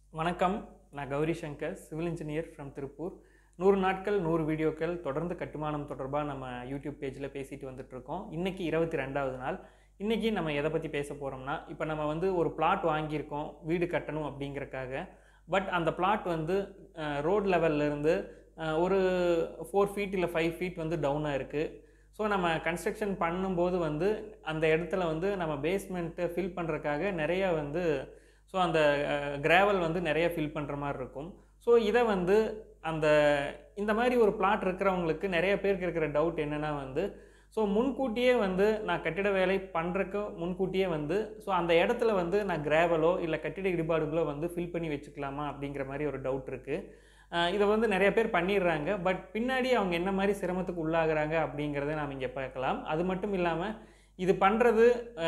வணக்கம் நான் Gowri Shankar civil engineer from Tiruppur நூறு நாட்கள் நூறு வீடியோக்கள் தொடர்ந்து கட்டுமானம் தொடர்பாக நம்ம யூடியூப் பேஜில் பேசிட்டு வந்துட்டுருக்கோம் இன்றைக்கி இருபத்தி ரெண்டாவது நாள் இன்றைக்கி நம்ம எதை பற்றி பேச போகிறோம்னா இப்போ நம்ம வந்து ஒரு பிளாட் வாங்கியிருக்கோம் வீடு கட்டணும் அப்படிங்கறக்காக பட் அந்த பிளாட் வந்து ரோட் இருந்து ஒரு ஃபோர் ஃபீட் இல்லை ஃபைவ் ஃபீட் வந்து டவுனாக இருக்குது ஸோ நம்ம கன்ஸ்ட்ரக்ஷன் பண்ணும்போது வந்து அந்த இடத்துல வந்து நம்ம பேஸ்மெண்ட்டை ஃபில் பண்ணுறதுக்காக நிறைய வந்து ஸோ அந்த கிராவல் வந்து நிறைய ஃபில் பண்ணுற மாதிரி இருக்கும் ஸோ இதை வந்து அந்த இந்த மாதிரி ஒரு பிளாட் இருக்கிறவங்களுக்கு நிறைய பேருக்கு இருக்கிற டவுட் என்னென்னா வந்து ஸோ முன்கூட்டியே வந்து நான் கட்டிட வேலை பண்ணுறக்கு முன்கூட்டியே வந்து ஸோ அந்த இடத்துல வந்து நான் கிராவலோ இல்லை கட்டிட இடிபாடுகளோ வந்து ஃபில் பண்ணி வச்சுக்கலாமா அப்படிங்கிற மாதிரி ஒரு டவுட் இருக்குது இதை வந்து நிறைய பேர் பண்ணிடுறாங்க பட் பின்னாடி அவங்க என்ன மாதிரி சிரமத்துக்கு உள்ளாகிறாங்க அப்படிங்கிறத நாம் இங்கே பார்க்கலாம் அது மட்டும் இல்லாமல் இது பண்ணுறது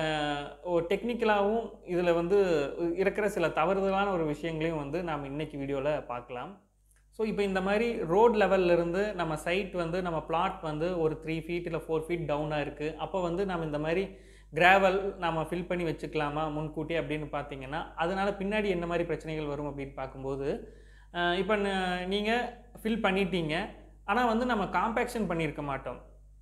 ஒரு டெக்னிக்கலாகவும் இதில் வந்து இருக்கிற சில தவறுதலான ஒரு விஷயங்களையும் வந்து நாம் இன்னைக்கு வீடியோவில் பார்க்கலாம் ஸோ இப்போ இந்த மாதிரி ரோட் லெவல்லேருந்து நம்ம சைட் வந்து நம்ம பிளாட் வந்து ஒரு த்ரீ ஃபீட் இல்லை ஃபோர் ஃபீட் டவுனாக இருக்குது அப்போ வந்து நம்ம இந்த மாதிரி கிராவல் நம்ம ஃபில் பண்ணி வச்சுக்கலாமா முன்கூட்டி அப்படின்னு பார்த்தீங்கன்னா அதனால் பின்னாடி என்ன மாதிரி பிரச்சனைகள் வரும் அப்படின்னு பார்க்கும்போது இப்போ நீங்கள் ஃபில் பண்ணிட்டீங்க ஆனால் வந்து நம்ம காம்பேக்ஷன் பண்ணியிருக்க மாட்டோம்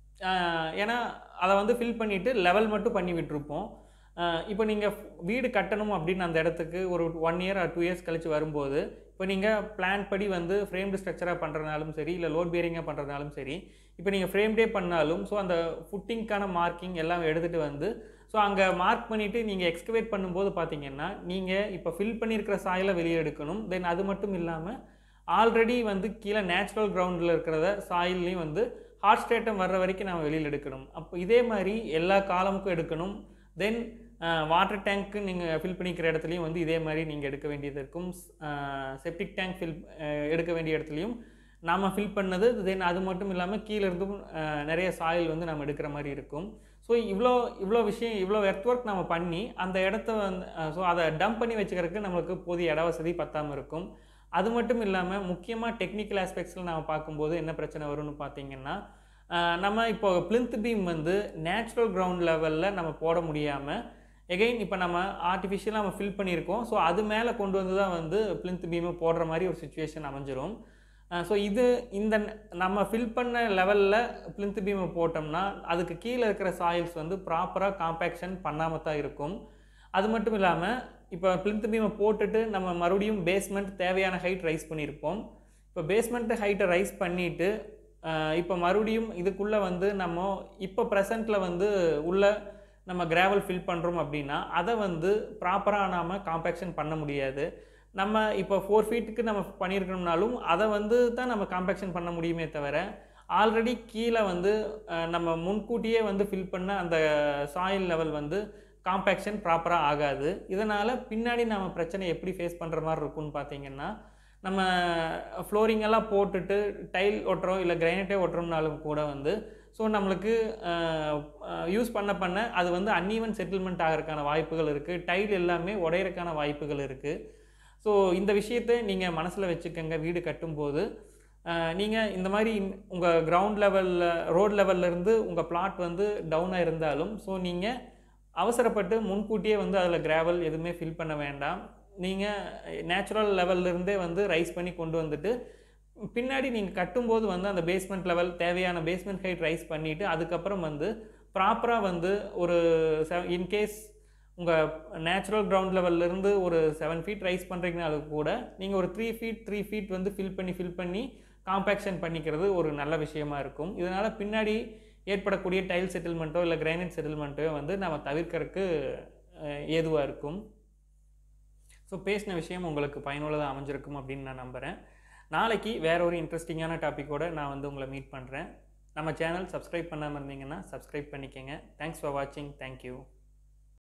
ஏன்னா அதை வந்து ஃபில் பண்ணிவிட்டு லெவல் மட்டும் பண்ணி விட்டுருப்போம் இப்போ நீங்கள் வீடு கட்டணும் அப்படின்னு அந்த இடத்துக்கு ஒரு one year or two years கழித்து வரும்போது இப்போ நீங்கள் பிளான் படி வந்து ஃப்ரேம்டு ஸ்ட்ரக்சராக பண்ணுறதுனாலும் சரி இல்லை லோட் பேரிங்காக பண்ணுறதுனாலும் சரி இப்போ நீங்கள் ஃப்ரேம்டே பண்ணாலும் ஸோ அந்த ஃபுட்டிங்க்கான மார்க்கிங் எல்லாம் எடுத்துகிட்டு வந்து ஸோ அங்கே மார்க் பண்ணிவிட்டு நீங்கள் எக்ஸ்கவேட் பண்ணும்போது பார்த்தீங்கன்னா நீங்கள் இப்போ ஃபில் பண்ணியிருக்கிற சாயலை வெளியே எடுக்கணும் தென் அது மட்டும் இல்லாமல் ஆல்ரெடி வந்து கீழே நேச்சுரல் கிரவுண்டில் இருக்கிறத சாயில்லையும் வந்து ஹாட் ஸ்டேட்டம் வர்ற வரைக்கும் நம்ம வெளியில் எடுக்கணும் அப்போ இதே மாதிரி எல்லா காலமுக்கும் எடுக்கணும் தென் வாட்டர் டேங்க்கு நீங்கள் ஃபில் பண்ணிக்கிற இடத்துலையும் வந்து இதே மாதிரி நீங்கள் எடுக்க வேண்டியது இருக்கும் செப்டிக் டேங்க் ஃபில் எடுக்க வேண்டிய இடத்துலையும் நாம் ஃபில் பண்ணது தென் அது மட்டும் இல்லாமல் கீழே இருந்தும் நிறைய சாயில் வந்து நம்ம எடுக்கிற மாதிரி இருக்கும் ஸோ இவ்வளோ இவ்வளோ விஷயம் இவ்வளோ எர்த் ஒர்க் நம்ம பண்ணி அந்த இடத்த வந்து ஸோ அதை டம்ப் பண்ணி வச்சுக்கிறதுக்கு நம்மளுக்கு போதிய இட வசதி பத்தாமல் இருக்கும் அது மட்டும் இல்லாமல் முக்கியமாக டெக்னிக்கல் ஆஸ்பெக்ட்ஸில் நம்ம பார்க்கும்போது என்ன பிரச்சனை வரும்னு பார்த்தீங்கன்னா நம்ம இப்போ பிளிந்த் பீம் வந்து நேச்சுரல் கிரவுண்ட் லெவலில் நம்ம போட முடியாமல் எகெயின் இப்போ நம்ம ஆர்டிஃபிஷியலாக நம்ம ஃபில் பண்ணியிருக்கோம் ஸோ அது மேலே கொண்டு வந்து தான் வந்து பிளிந்த் பீமை போடுற மாதிரி ஒரு சுச்சுவேஷன் அமைஞ்சிரும் ஸோ இது இந்த நம்ம ஃபில் பண்ண லெவலில் பிளிந்த் பீமை போட்டோம்னா அதுக்கு கீழே இருக்கிற சாயில்ஸ் வந்து ப்ராப்பராக காம்பேக்ஷன் பண்ணாமல் தான் இருக்கும் அது மட்டும் இல்லாமல் இப்போ பிளிந்த் பீமை போட்டுட்டு நம்ம மறுபடியும் பேஸ்மெண்ட் தேவையான ஹைட் ரைஸ் பண்ணியிருப்போம் இப்போ பேஸ்மெண்ட் ஹைட்டை ரைஸ் பண்ணிவிட்டு இப்போ மறுபடியும் இதுக்குள்ளே வந்து நம்ம இப்போ ப்ரெசண்ட்டில் வந்து உள்ள நம்ம கிராவல் ஃபில் பண்ணுறோம் அப்படின்னா அதை வந்து ப்ராப்பராக நாம் காம்பேக்ஷன் பண்ண முடியாது நம்ம இப்போ ஃபோர் ஃபீட்டுக்கு நம்ம பண்ணியிருக்கணும்னாலும் அதை வந்து தான் நம்ம காம்பேக்ஷன் பண்ண முடியுமே தவிர ஆல்ரெடி கீழே வந்து நம்ம முன்கூட்டியே வந்து ஃபில் பண்ண அந்த சாயில் லெவல் வந்து காம்பேக்ஷன் ப்ராப்பராக ஆகாது இதனால் பின்னாடி நம்ம பிரச்சனை எப்படி ஃபேஸ் பண்ணுற மாதிரி இருக்கும்னு பார்த்தீங்கன்னா நம்ம ஃப்ளோரிங்கெல்லாம் போட்டுட்டு டைல் ஒட்டுறோம் இல்லை கிரைனட்டே ஒட்டுறோம்னாலும் கூட வந்து ஸோ நம்மளுக்கு யூஸ் பண்ண பண்ண அது வந்து அன்ஈவன் செட்டில்மெண்ட் ஆகிறதுக்கான வாய்ப்புகள் இருக்குது டைல் எல்லாமே உடையிறதுக்கான வாய்ப்புகள் இருக்குது ஸோ இந்த விஷயத்தை நீங்கள் மனசில் வச்சுக்கோங்க வீடு கட்டும்போது நீங்கள் இந்த மாதிரி உங்கள் கிரவுண்ட் லெவலில் ரோட் லெவல்லேருந்து உங்கள் பிளாட் வந்து டவுனாக இருந்தாலும் ஸோ நீங்கள் அவசரப்பட்டு முன்கூட்டியே வந்து அதில் கிராவல் எதுவுமே ஃபில் பண்ண வேண்டாம் நீங்கள் நேச்சுரல் லெவல்லேருந்தே வந்து ரைஸ் பண்ணி கொண்டு வந்துட்டு பின்னாடி நீங்கள் கட்டும்போது வந்து அந்த பேஸ்மெண்ட் லெவல் தேவையான பேஸ்மெண்ட் ஹைட் ரைஸ் பண்ணிவிட்டு அதுக்கப்புறம் வந்து ப்ராப்பராக வந்து ஒரு செவ இன்கேஸ் உங்கள் நேச்சுரல் கிரவுண்ட் லெவல்லேருந்து ஒரு செவன் ஃபீட் ரைஸ் பண்ணுறீங்கனாலும் கூட நீங்கள் ஒரு த்ரீ ஃபீட் த்ரீ ஃபீட் வந்து ஃபில் பண்ணி ஃபில் பண்ணி காம்பேக்ஷன் பண்ணிக்கிறது ஒரு நல்ல விஷயமா இருக்கும் இதனால் பின்னாடி ஏற்படக்கூடிய டைல் செட்டில்மெண்ட்டோ இல்லை கிரைனைட் செட்டில்மெண்ட்டோ வந்து நம்ம தவிர்க்கறதுக்கு ஏதுவாக இருக்கும் ஸோ பேசின விஷயம் உங்களுக்கு பயனுள்ளதாக அமைஞ்சிருக்கும் அப்படின்னு நான் நம்புகிறேன் நாளைக்கு வேற ஒரு இன்ட்ரெஸ்டிங்கான டாப்பிக்கோடு நான் வந்து உங்களை மீட் பண்ணுறேன் நம்ம சேனல் சப்ஸ்கிரைப் பண்ணாமல் இருந்தீங்கன்னா சப்ஸ்கிரைப் பண்ணிக்கோங்க தேங்க்ஸ் ஃபார் வாட்சிங் தேங்க்யூ